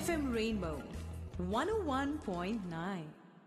FM Rainbow 101.9.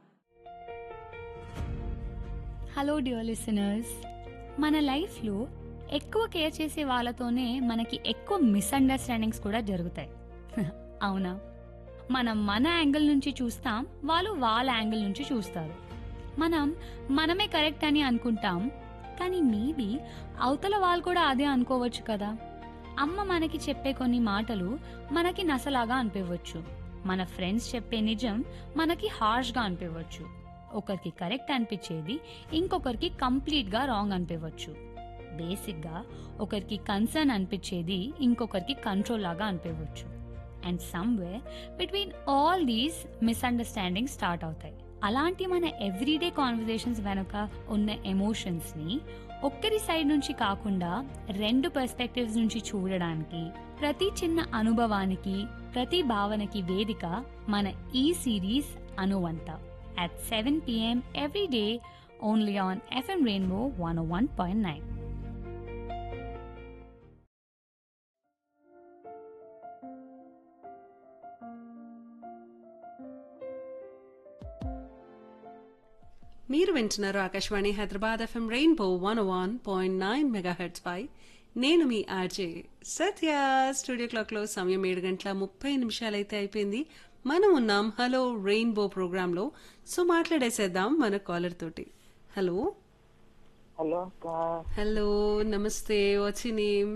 Hello dear listeners మన లైఫ్లో ఎక్కువ కేర్ చేసే వాళ్ళతోనే మనకి ఎక్కువ మిస్అండర్స్టాండింగ్స్ కూడా జరుగుతాయి అవునా మనం మన యాంగిల్ నుంచి చూస్తాం వాళ్ళు వాళ్ళ యాంగిల్ నుంచి చూస్తారు మనం మనమే కరెక్ట్ అని అనుకుంటాం కానీ మేబీ అవతల వాళ్ళు కూడా అదే అనుకోవచ్చు కదా అమ్మ మనకి చెప్పే కొన్ని మాటలు మనకి నసలాగా అనిపించవచ్చు మన ఫ్రెండ్స్ చెప్పే నిజం మనకి హార్ష్గా అనిపించవచ్చు ఒకరికి కరెక్ట్ అనిపించేది ఇంకొకరికి కంప్లీట్గా రాంగ్ అనిపించవచ్చు బేసిక్గా ఒకరికి కన్సర్న్ అనిపించేది ఇంకొకరికి కంట్రోల్ లాగా అనిపించవచ్చు and somewhere between all these misunderstanding start అవుతాయి అలాంటి మన ఎవ్రీడే కాన్వర్జేషన్స్ వెనుక ఉన్న ఎమోషన్స్ని ఒక్కరి సైడ్ నుంచి కాకుండా రెండు పర్స్పెక్టివ్స్ నుంచి చూడడానికి ప్రతి చిన్న అనుభవానికి ప్రతి భావనకి వేదిక మన ఈ సిరీస్ అనువంత at 7 p.m. every day only on FM Rainbow 101.9. మీరు వింటున్నారు Akashvani Hyderabad FM Rainbow one one point nine megahertz పై నేను మీ ఆర్జే సత్య స్టూడియో క్లాక్ లో సమయం ఏడు గంటల ముప్పై నిమిషాలైతే అయిపోయింది మనం ఉన్నాం హలో రెయిన్బో ప్రోగ్రామ్ లో సో మాట్లాడేసేద్దాం మన కాలర్ తోటి హలో Hello, అక్క హలో నమస్తే వచ్చి name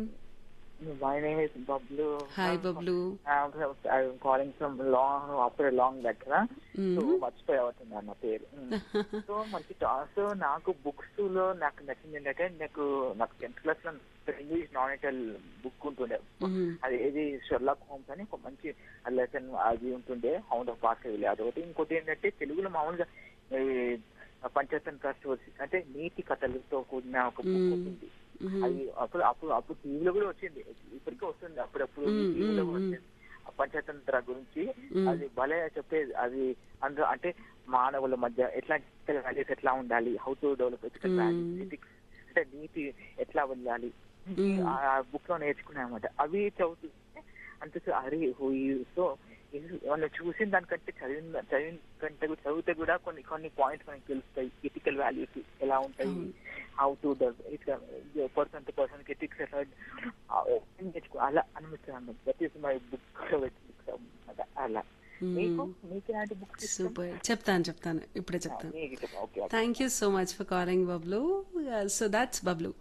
my name is Bablu. Hi Bablu I'm, I'm calling from long after a long back కదా సో మర్చిపోయి అవుతుంది అన్న పేరు సో మంచి సో నాకు బుక్స్ లో నాకు నచ్చింది ఏంటంటే నాకు నాకు టెన్త్ క్లాస్ లో ఇంగ్లీష్ నాన్ ఇటల్ బుక్ ఉంటుండే అది ఏది షెర్లాక్ హోమ్స్ అని ఒక మంచి లెసన్ అది ఉంటుండే హౌండ్ ఆఫ్ పాస్ అదొకటి ఇంకోటి ఏంటంటే తెలుగులో మామూలుగా ఈ పంచరత్న ట్రస్ట్ అంటే నీతి కథలతో కూడిన ఒక బుక్ ఉంటుంది అది అప్పుడు అప్పుడు అప్పుడు టీవీలో కూడా వచ్చింది ఇప్పటికీ వస్తుంది అప్పుడప్పుడు టీవీలో కూడా వచ్చింది ఆ పంచతంత్ర గురించి అది భలే చెప్పేది అది అందులో అంటే మానవుల మధ్య ఎట్లా వాల్యూస్ ఎట్లా ఉండాలి how to develop ethical values ethics అంటే నీతి ఎట్లా వెళ్ళాలి ఆ బుక్ లో నేర్చుకున్నాయి అనమాట అవి చదువుతుంటే అంటే అరే సో ఏమన్నా చూసిన దానికంటే చదివిన చదివిన కంటే కూడా చదివితే కూడా కొన్ని కొన్ని పాయింట్స్ మనకి తెలుస్తాయి ఎథికల్ వాల్యూస్ ఎలా ఉంటాయి how to person to person ethics ఎట్లా నేర్చుకో అలా అనిపిస్తుంది అన్నమాట దట్ ఈస్ మై బుక్ అలా మీకు మీకు ఇలాంటి బుక్స్ సూపర్ చెప్తాను చెప్తాను ఇప్పుడే చెప్తాను okay thank you so much for calling Bablu so that's Bablu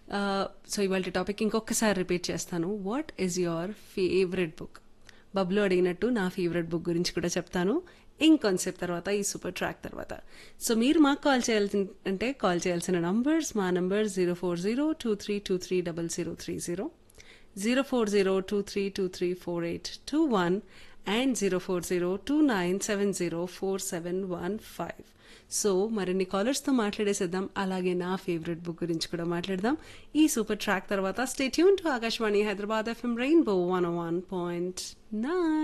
so ఇవాళ టాపిక్ ఇంకొకసారి రిపీట్ చేస్తాను what is your favourite book Bablu అడిగినట్టు నా ఫేవరెట్ బుక్ గురించి కూడా చెప్తాను ఇంకొంతసేపు తర్వాత ఈ సూపర్ ట్రాక్ తర్వాత సో మీరు మాకు కాల్ చేయాల్సి అంటే కాల్ చేయాల్సిన నంబర్స్ మా number zero four zero two three two three double zero three zero zero four zero two three two three four eight two one and zero four zero two nine seven zero four seven one five so మరిన్ని కాలర్స్తో మాట్లాడేసేద్దాం అలాగే నా favourite book గురించి కూడా మాట్లాడదాం ఈ super track తర్వాత stay tuned to Akashvani Hyderabad FM Rainbow one one point nine